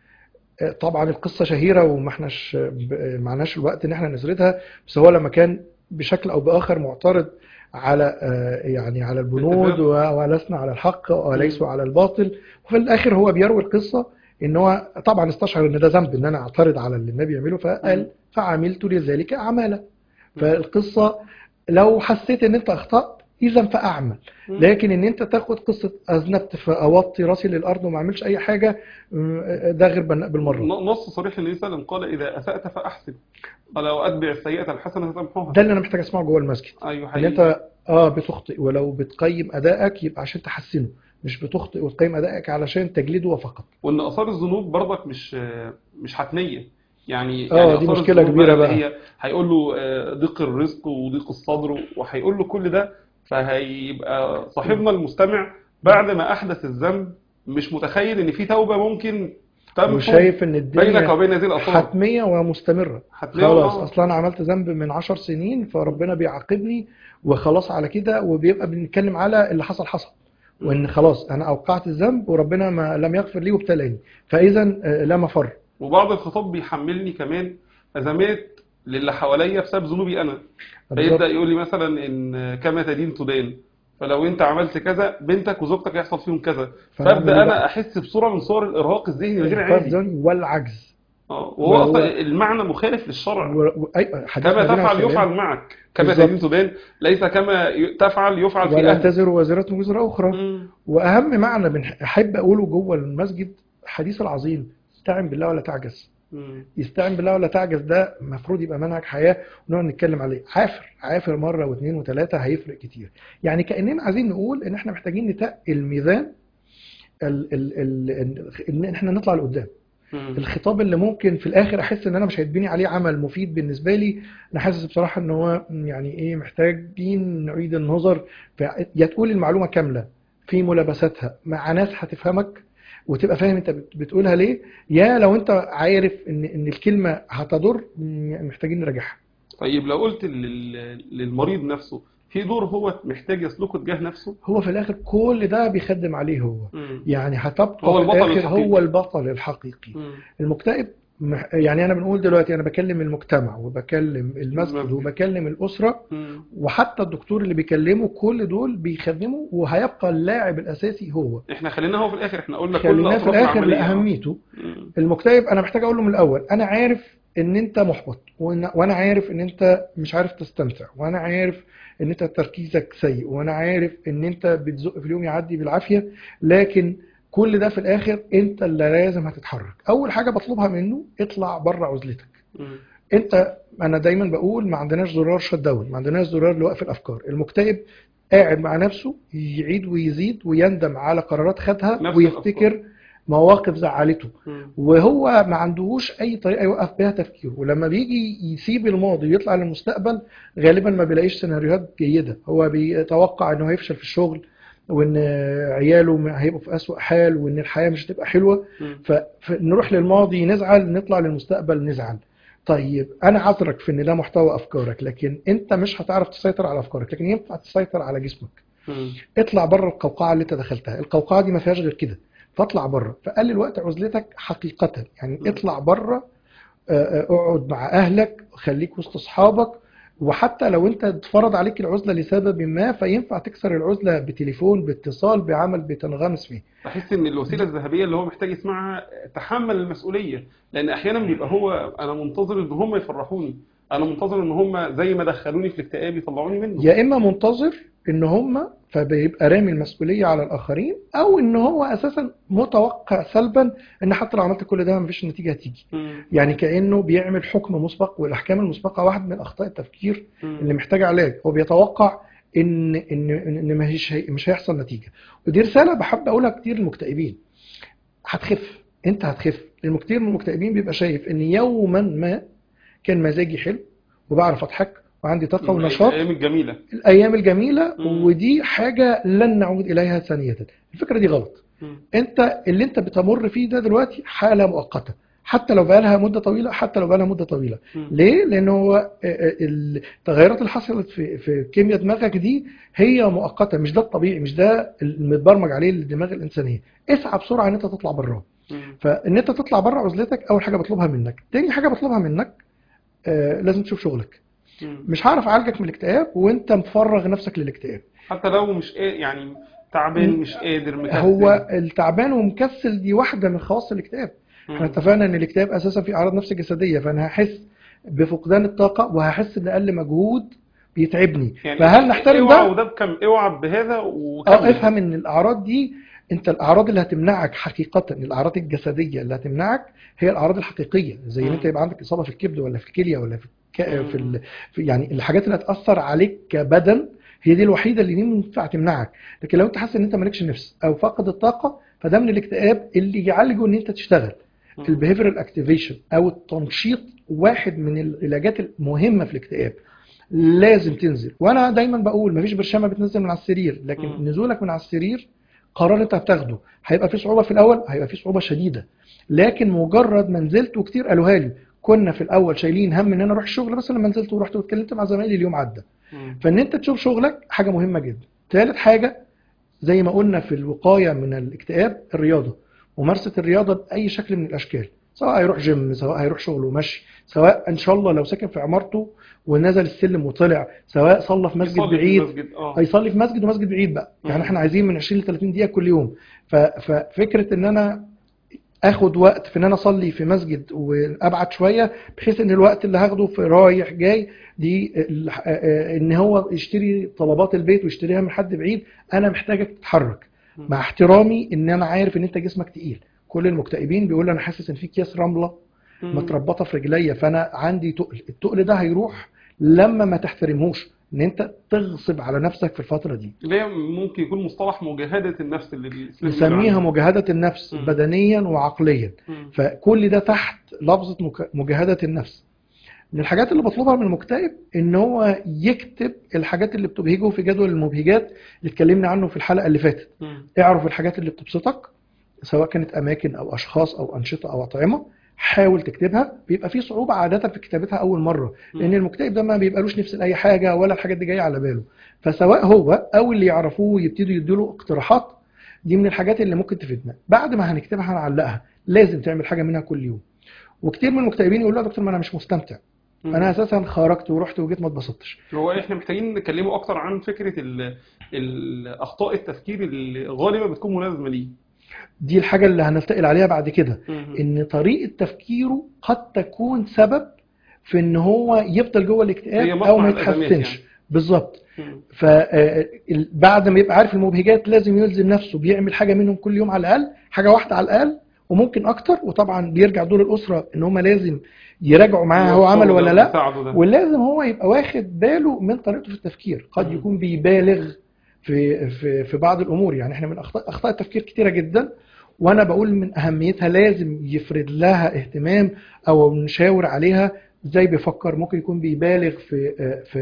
آه، طبعا القصه شهيره وما احناش ب- معناش الوقت ان احنا نسردها بس هو لما كان بشكل او باخر معترض على آه، يعني على البنود الاتفاق. و- ولسنا على الحق وليسوا على الباطل وفي الاخر هو بيروي القصه ان هو طبعا استشعر ان ده ذنب ان انا اعترض على اللي النبي يعمله مم. فقال فعملت لذلك اعمالا فالقصه لو حسيت ان انت اخطات اذا فاعمل مم. لكن ان انت تاخد قصه اذنبت فاوطي راسي للارض وما اعملش اي حاجه م، ده غير بناء بالمره ن- نص صريح النبي صلى الله عليه وسلم قال اذا اسات فاحسن قال واتبع السيئه الحسنه تمحوها ده اللي انا محتاج اسمعه جوه المسجد ايوه ان حقيقي انت اه بتخطئ ولو بتقيم ادائك يبقى عشان تحسنه مش بتخطئ وتقيم ادائك علشان تجلده فقط وان اثار الذنوب برضك مش مش حتميه يعني آه، يعني دي آثار مشكلة الذنوب كبيرة اللي بقى. هي هيقول له آه، ضيق الرزق وضيق الصدر وهيقول له كل ده فهيبقى صاحبنا المستمع بعد ما احدث الذنب مش متخيل ان في توبه ممكن تمحو وشايف ان بينك الدنيا وبين هذه الاثار حتمية ومستمرة حتمية خلاص آه. اصلا انا عملت ذنب من عشر سنين فربنا بيعاقبني وخلاص على كده وبيبقى بنتكلم على اللي حصل حصل وان خلاص انا اوقعت الذنب وربنا ما لم يغفر لي وابتلاني فاذا آه، لا مفر وبعض الخطاب بيحملني كمان ازمات للي حواليا بسبب ذنوبي انا فيبدا بالظبط يقول لي مثلا ان كما تدين تدان فلو انت عملت كذا بنتك وزوجتك يحصل فيهم كذا فنعمل فابدا إيه انا بقى؟ احس بصوره من صور الارهاق الذهني الغير عادي الفرد والعجز اه وهو- وهو اصلا المعنى مخالف للشرع و... و... أي... حديث كما النبي عليه تفعل السلام، يفعل معك كما بالظبط. تدين تدان ليس كما ي- تفعل يفعل في ولا اهلك تزر وازرة وزر اخرى مم. واهم معنى بنحب اقوله جوه المسجد حديث العظيم استعن بالله ولا تعجز مم. يستعن بالله ولا تعجز ده المفروض يبقى منهج حياة ونقعد نتكلم عليه عافر عافر مرة واثنين وثلاثة هيفرق كتير يعني كأننا عايزين نقول ان احنا محتاجين نتقل الميزان ال ال ال ان احنا نطلع لقدام مم. الخطاب اللي ممكن في الاخر احس ان انا مش هيتبني عليه عمل مفيد بالنسبة لي انا حاسس بصراحة ان هو يعني ايه محتاجين نعيد النظر في يا تقول المعلومة كاملة في ملابساتها مع ناس هتفهمك وتبقى فاهم انت بت- بتقولها ليه يا لو انت عارف ان ان الكلمه هتضر م- محتاجين نراجعها طيب لو قلت لل- للمريض نفسه في دور هو محتاج يسلكه تجاه نفسه هو في الاخر كل ده بيخدم عليه هو مم. يعني هتبقى هو في البطل الاخر الحقيقي. هو البطل الحقيقي مم. المكتئب مح- يعني انا بنقول دلوقتي انا بكلم المجتمع وبكلم المسجد المسجد. وبكلم الاسره مم. وحتى الدكتور اللي بيكلمه كل دول بيخدموا وهيبقى اللاعب الاساسي هو احنا خليناه هو في الاخر احنا قلنا كل خليناه في اطراف الاخر العمليه لاهميته مم. المكتئب انا محتاج اقول له من الاول انا عارف ان انت محبط وإن- وانا عارف ان انت مش عارف تستمتع وانا عارف ان انت تركيزك سيء وانا عارف ان انت بتزق في اليوم يعدي بالعافيه لكن كل ده في الاخر انت اللي لازم هتتحرك اول حاجه بطلبها منه اطلع بره عزلتك مم. انت انا دايما بقول ما عندناش زرار شت داون ما عندناش زرار لوقف الافكار المكتئب قاعد مع نفسه يعيد ويزيد ويندم على قرارات خدها نفس ويفتكر مواقف زعلته مم. وهو ما عندهوش اي طريقه يوقف بيها تفكيره ولما بيجي يسيب الماضي ويطلع للمستقبل غالبا ما بيلاقيش سيناريوهات جيده هو بيتوقع انه هيفشل في الشغل وان عياله م- هيبقوا في اسوأ حال وان الحياه مش هتبقى حلوه مم. ف- فنروح للماضي نزعل نطلع للمستقبل نزعل طيب انا عذرك في ان ده محتوى افكارك لكن انت مش هتعرف تسيطر على افكارك لكن ينفع تسيطر على جسمك مم. اطلع بره القوقعه اللي انت دخلتها القوقعه دي ما فيهاش غير كده فاطلع بره فقلل وقت عزلتك حقيقه يعني م. اطلع بره آه، آه، اقعد مع اهلك خليك وسط اصحابك وحتى لو انت اتفرض عليك العزله لسبب ما فينفع تكسر العزله بتليفون باتصال بعمل بتنغمس فيه بحس ان الوسيله الذهبيه اللي هو محتاج يسمعها تحمل المسؤوليه لان احيانا بيبقى هو انا منتظر ان هم يفرحوني انا منتظر ان هم زي ما دخلوني في الاكتئاب يطلعوني منه يا اما منتظر ان هم فبيبقى رامي المسؤوليه على الاخرين او ان هو اساسا متوقع سلبا ان حتى لو عملت كل ده مفيش نتيجه هتيجي مم. يعني كانه بيعمل حكم مسبق والاحكام المسبقه واحد من اخطاء التفكير مم. اللي محتاج علاج هو بيتوقع ان ان ان مش هي- مش هيحصل نتيجه ودي رساله بحب اقولها كتير للمكتئبين هتخف انت هتخف المكتئب من المكتئبين بيبقى شايف ان يوما ما كان مزاجي حلو وبعرف اضحك وعندي طاقه ونشاط الايام الجميله الايام الجميله مم. ودي حاجه لن نعود اليها ثانيه الفكره دي غلط مم. انت اللي انت بتمر فيه ده دلوقتي حاله مؤقته حتى لو بقالها مده طويله حتى لو بقالها مده طويله مم. ليه لان هو آه، آه، التغيرات اللي حصلت في في كيمياء دماغك دي هي مؤقته مش ده الطبيعي مش ده المتبرمج عليه الدماغ الانسانيه اسعى بسرعه ان انت تطلع براه مم. فان انت تطلع بره عزلتك اول حاجه بطلبها منك تاني حاجه بطلبها منك آه، لازم تشوف شغلك مم. مش هعرف اعالجك من الاكتئاب وانت مفرغ نفسك للاكتئاب حتى لو مش قا- يعني تعبان مم. مش قادر مكسل هو التعبان ومكسل دي واحده من خواص الاكتئاب مم. احنا اتفقنا ان الاكتئاب اساسا فيه اعراض نفس جسديه فانا هحس بفقدان الطاقه وهحس باقل مجهود بيتعبني يعني فهل نحترم اوعى ده وده بكم اوعى بهذا وكمل اه افهم ان الاعراض دي انت الاعراض اللي هتمنعك حقيقه الاعراض الجسديه اللي هتمنعك هي الاعراض الحقيقيه زي ان مم. انت يبقى عندك اصابه في الكبد ولا في الكليه ولا في الك... مم. في, ال... في يعني الحاجات اللي هتاثر عليك كبدن هي دي الوحيده اللي ينفع تمنعك لكن لو انت حاسس ان انت مالكش نفس او فاقد الطاقه فده من الاكتئاب اللي يعالجه ان انت تشتغل مم. البيهيفيرال اكتيفيشن او التنشيط واحد من العلاجات المهمه في الاكتئاب لازم تنزل وانا دايما بقول مفيش برشامه بتنزل من على السرير لكن مم. نزولك من على السرير قرار انت هتاخده هيبقى في صعوبه في الاول هيبقى في صعوبه شديده لكن مجرد ما نزلت وكتير قالوها لي كنا في الاول شايلين هم ان انا اروح الشغل بس لما نزلت ورحت واتكلمت مع زمايلي اليوم عدى مم. فان انت تشوف شغلك حاجه مهمه جدا ثالث حاجه زي ما قلنا في الوقايه من الاكتئاب الرياضه ممارسه الرياضه باي شكل من الاشكال سواء هيروح جيم سواء هيروح شغل ومشي سواء ان شاء الله لو ساكن في عمارته ونزل السلم وطلع سواء صلى في مسجد يصلي في بعيد المسجد اه هيصلي في مسجد ومسجد بعيد بقى يعني مم. احنا عايزين من 20 ل 30 دقيقه كل يوم ف- ففكره ان انا اخد وقت في ان انا اصلي في مسجد وابعد شويه بحيث ان الوقت اللي هاخده في رايح جاي دي ال- آه، آه، ان هو يشتري طلبات البيت ويشتريها من حد بعيد انا محتاجك تتحرك مم. مع احترامي ان انا عارف ان انت جسمك تقيل كل المكتئبين بيقول انا حاسس ان في اكياس رمله مم. متربطه في رجليا فانا عندي تقل التقل ده هيروح لما ما تحترمهوش ان انت تغصب على نفسك في الفتره دي اللي هي ممكن يكون مصطلح مجاهدة النفس اللي الإسلام بيقول نسميها عنه. مجاهده النفس مم. بدنيا وعقليا مم. فكل ده تحت لفظة مك- مجاهدة النفس من الحاجات اللي بطلبها من المكتئب ان هو يكتب الحاجات اللي بتبهجه في جدول المبهجات اللي اتكلمنا عنه في الحلقة اللي فاتت مم. اعرف الحاجات اللي بتبسطك سواء كانت اماكن او اشخاص او انشطة او اطعمة حاول تكتبها بيبقى في صعوبة عادة في كتابتها اول مرة لان مم. المكتئب ده ما بيبقالوش نفس لاي حاجة ولا الحاجات دي جاية على باله فسواء هو او اللي يعرفوه يبتدوا يديله اقتراحات دي من الحاجات اللي ممكن تفيدنا بعد ما هنكتبها هنعلقها لازم تعمل حاجة منها كل يوم وكتير من المكتئبين يقولوا لا يا دكتور ما انا مش مستمتع مم. انا اساسا خرجت ورحت وجيت ما اتبسطتش هو احنا محتاجين نتكلموا اكتر عن فكره ال- ال- اخطاء التفكير اللي غالبا بتكون ملازمه ليه دي الحاجه اللي هننتقل عليها بعد كده مم. ان طريقه تفكيره قد تكون سبب في ان هو يفضل جوه هي الاكتئاب مصنع او ما الأزمات يتحسنش يعني. بالظبط مم. فبعد ما يبقى عارف المبهجات لازم يلزم نفسه بيعمل حاجه منهم كل يوم على الاقل حاجه واحده على الاقل وممكن اكتر وطبعا بيرجع دور الاسره ان هم لازم يراجعوا معاه هو عمل يوصلوا ولا ده لا ويساعدوا ده. ولازم هو يبقى واخد باله من طريقته في التفكير قد مم. يكون بيبالغ في في في بعض الامور يعني احنا من اخطاء اخطاء التفكير كتيره جدا وانا بقول من اهميتها لازم يفرد لها اهتمام او نشاور عليها ازاي بيفكر ممكن يكون بيبالغ في في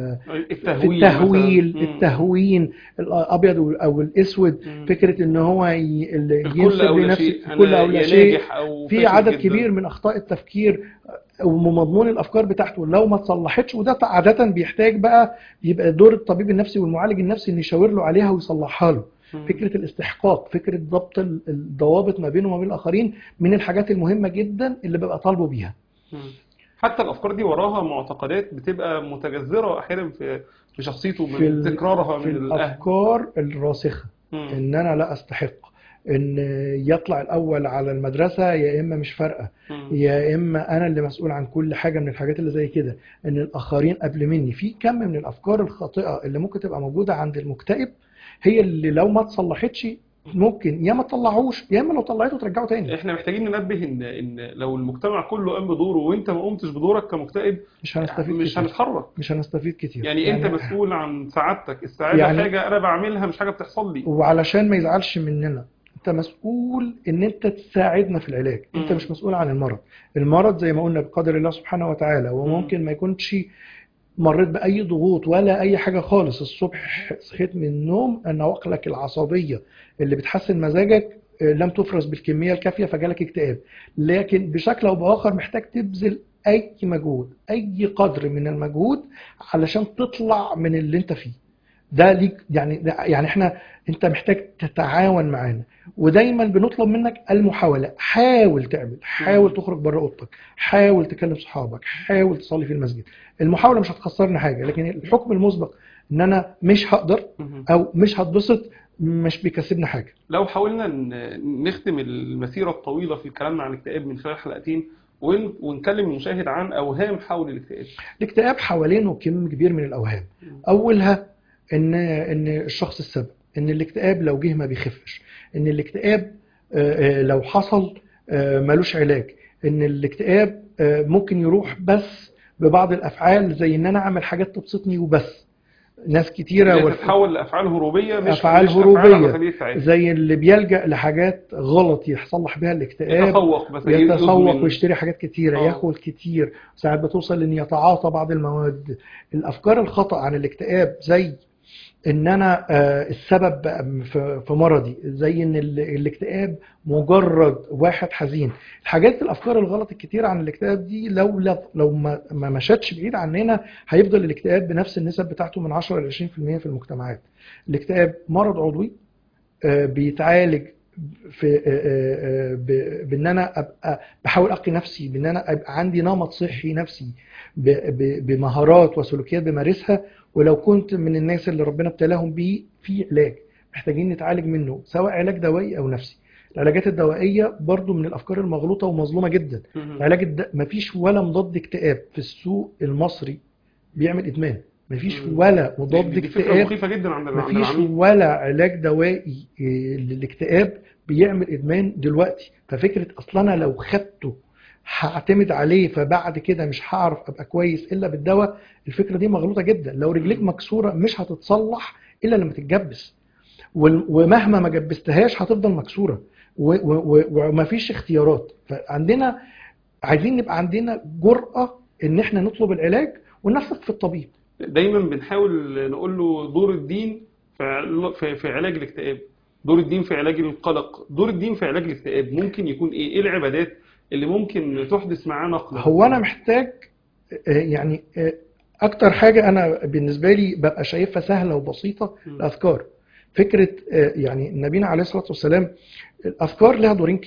في التهويل التهويل مثلاً. مم. التهوين الابيض او الاسود مم. فكره ان هو ي- ال- الكل ينسب او لا لنفسه شيء في كل انا او لا يا شيء ناجح او في فاشل عدد جداً. كبير من اخطاء التفكير ومضمون الافكار بتاعته لو ما اتصلحتش وده عاده بيحتاج بقى يبقى دور الطبيب النفسي والمعالج النفسي ان يشاور له عليها ويصلحها له مم. فكره الاستحقاق فكره ضبط ال- الضوابط ما بينه وما بين الاخرين من الحاجات المهمه جدا اللي ببقى طالبه بيها مم. حتى الافكار دي وراها معتقدات بتبقى متجذره احيانا في في شخصيته في من ال- تكرارها في من الاهل الافكار الراسخه مم. ان انا لا استحق ان يطلع الاول على المدرسه يا اما مش فارقه مم. يا اما انا اللي مسؤول عن كل حاجه من الحاجات اللي زي كده ان الاخرين قبل مني في كم من الافكار الخاطئه اللي ممكن تبقى موجوده عند المكتئب هي اللي لو ما اتصلحتش ممكن يا ما تطلعوش يا اما لو طلعته ترجعه تاني احنا محتاجين ننبه ان ان لو المجتمع كله قام بدوره وانت ما قمتش بدورك كمكتئب مش هنستفيد مش كتير هنتحرك مش هنستفيد كتير يعني انت مسؤول عن سعادتك السعاده يعني- حاجه انا بعملها مش حاجه بتحصل لي وعلشان ما يزعلش مننا انت مسؤول ان انت تساعدنا في العلاج انت مم. مش مسؤول عن المرض المرض زي ما قلنا بقدر الله سبحانه وتعالى مم. وممكن ما يكونش مريت باي ضغوط ولا اي حاجه خالص الصبح صحيت من النوم ان عقلك العصبيه اللي بتحسن مزاجك آه، لم تفرز بالكميه الكافيه فجالك اكتئاب لكن بشكل او باخر محتاج تبذل اي مجهود اي قدر من المجهود علشان تطلع من اللي انت فيه ده ليك يعني ده يعني احنا انت محتاج تتعاون معانا ودايما بنطلب منك المحاوله حاول تعمل حاول مم. تخرج بره اوضتك حاول تكلم صحابك حاول تصلي في المسجد المحاوله مش هتخسرنا حاجه لكن الحكم المسبق ان انا مش هقدر مم. او مش هتبسط مش بيكسبنا حاجه لو حاولنا ن- نختم المسيره الطويله في كلامنا عن الاكتئاب من خلال حلقتين ون- ونكلم المشاهد عن اوهام حول الاكتئاب الاكتئاب حوالينه كم كبير من الاوهام مم. اولها ان ان الشخص السبب ان الاكتئاب لو جه ما بيخفش ان الاكتئاب آه، آه، لو حصل آه، ملوش علاج ان الاكتئاب آه، ممكن يروح بس ببعض الافعال زي ان انا اعمل حاجات تبسطني وبس ناس كتيره اللي والف- تتحول لافعال هروبيه مش أفعال مش هروبية. افعال على سبيل السعاده زي اللي بيلجأ لحاجات غلط يصلح بها الاكتئاب يتسوق مثلا يتسوق يدمن. ويشتري حاجات كتيرة آه. ياكل كتير ساعات بتوصل ان يتعاطى بعض المواد الافكار الخطأ عن الاكتئاب زي ان انا آه، السبب في في مرضي زي ان ال- الاكتئاب مجرد واحد حزين الحاجات الافكار الغلط الكتير عن الاكتئاب دي لو لو لو ما ما مشتش بعيد عننا هيفضل الاكتئاب بنفس النسب بتاعته من 10 ل 20% في المجتمعات الاكتئاب مرض عضوي آه، بيتعالج في آه، آه، آه، ب- بان انا ابقى بحاول اقي نفسي بان انا ابقى عندي نمط صحي نفسي ب- ب- بمهارات وسلوكيات بمارسها ولو كنت من الناس اللي ربنا ابتلاهم بيه في علاج محتاجين نتعالج منه سواء علاج دوائي او نفسي العلاجات الدوائيه برضو من الافكار المغلوطه ومظلومه جدا مم. العلاج الد... مفيش ولا مضاد اكتئاب في السوق المصري بيعمل ادمان مفيش مم. ولا مضاد دي, دي فكره اكتئاب مخيفه جدا عند عند مفيش العميل ولا علاج دوائي إيه، للاكتئاب بيعمل ادمان دلوقتي ففكره اصلا انا لو خدته هعتمد عليه فبعد كده مش هعرف ابقى كويس الا بالدواء الفكره دي مغلوطه جدا لو رجليك مكسوره مش هتتصلح الا لما تتجبس وال- ومهما ما جبستهاش هتفضل مكسوره و- و- و- ومفيش اختيارات فعندنا عايزين نبقى عندنا جرأة ان احنا نطلب العلاج ونثق في الطبيب دايما بنحاول نقول له دور الدين في عل- في في علاج الاكتئاب دور الدين في علاج القلق دور الدين في علاج الاكتئاب ممكن يكون ايه ايه العبادات اللي ممكن تحدث معاه نقله هو انا محتاج آه، يعني آه، اكتر حاجة انا بالنسبة لي ببقى شايفها سهلة وبسيطة مم. الاذكار فكرة آه، يعني نبينا عليه الصلاة والسلام الاذكار لها دورين كبير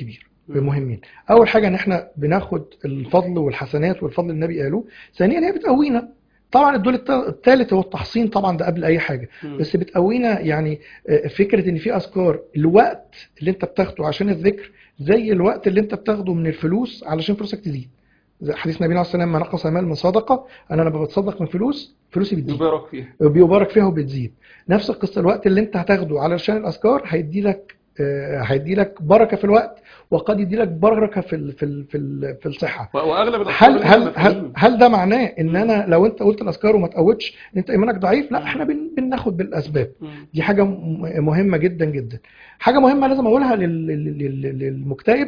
مم. مهمين اول حاجه ان احنا بناخد الفضل والحسنات والفضل النبي قاله ثانيا هي بتقوينا طبعا الدور الت- الثالث هو التحصين طبعا ده قبل اي حاجه مم. بس بتقوينا يعني آه، فكره ان في اذكار الوقت اللي انت بتاخده عشان الذكر زي الوقت اللي انت بتاخده من الفلوس علشان فلوسك تزيد زي حديث نبينا عليه الصلاه والسلام ما نقص مال من صدقه انا لما بتصدق من فلوس فلوسي بتزيد يبارك فيها بيبارك فيها وبتزيد نفس القصه الوقت اللي انت هتاخده علشان الاذكار هيدي لك هيدي لك بركه في الوقت وقد يدي لك بركه في ال في ال في, ال في الصحه و- واغلب الأفكار هل اللي هل احنا هل, فاهمين. هل ده معناه ان مم. انا لو انت قلت الاذكار وما تقوتش ان انت ايمانك ضعيف لا مم. احنا بن بناخد بالاسباب مم. دي حاجه م- مهمه جدا جدا حاجه مهمه لازم اقولها لل- لل- لل- للمكتئب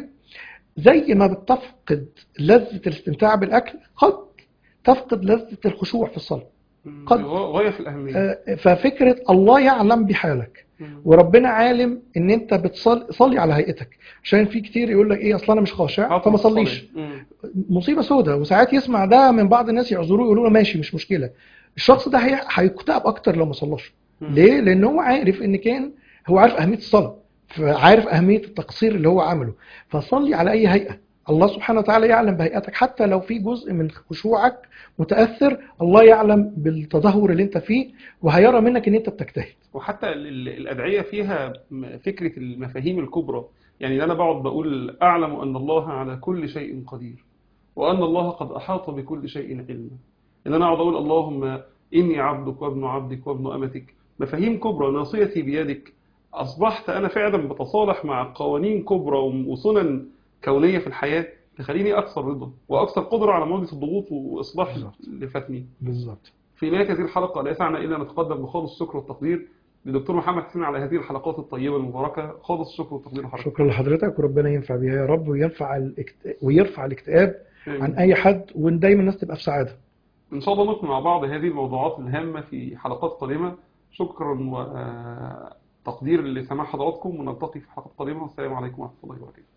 زي ما بتفقد لذه الاستمتاع بالاكل قد تفقد لذه الخشوع في الصلاه مم. قد- غاية في الأهمية آه، ففكره الله يعلم بحالك مم. وربنا عالم ان انت بتصلي صلي على هيئتك عشان في كتير يقول لك ايه اصل انا مش خاشع عطف فما صليش الصلاة. مم. مصيبه سوداء وساعات يسمع ده من بعض الناس يعذروه يقولوا له ماشي مش مشكله الشخص ده هي- هيكتئب اكتر لو ما صلاش مم. ليه لان هو عارف ان كان هو عارف اهميه الصلاه فعارف اهميه التقصير اللي هو عمله فصلي على اي هيئه الله سبحانه وتعالى يعلم بهيئتك حتى لو في جزء من خشوعك متاثر الله يعلم بالتدهور اللي انت فيه وهيرى منك ان انت بتجتهد وحتى ال- ال- الأدعية فيها م- فكرة المفاهيم الكبرى يعني أنا بقعد بقول أعلم أن الله على كل شيء قدير وأن الله قد أحاط بكل شيء علما إن أنا أقعد أقول اللهم إني عبدك وابن عبدك وابن أمتك مفاهيم كبرى ناصيتي بيدك أصبحت أنا فعلا بتصالح مع قوانين كبرى وسنن كونية في الحياة تخليني أكثر رضا وأكثر قدرة على مواجهة الضغوط وإصلاح بالظبط. اللي فاتني بالظبط في نهاية هذه الحلقة لا يسعنا إلا نتقدم بخالص الشكر والتقدير لدكتور محمد حسين على هذه الحلقات الطيبة المباركة خالص الشكر والتقدير لحضرتك شكرا لحضرتك وربنا ينفع بيها يا رب وينفع الاكت... ويرفع الاكتئاب آمين. عن اي حد وان دايما الناس تبقى في سعاده إن شاء الله نكمل مع بعض هذه الموضوعات الهامة في حلقات قادمة شكرا وتقدير لسماع حضراتكم ونلتقي في حلقات قادمة والسلام عليكم ورحمة الله وبركاته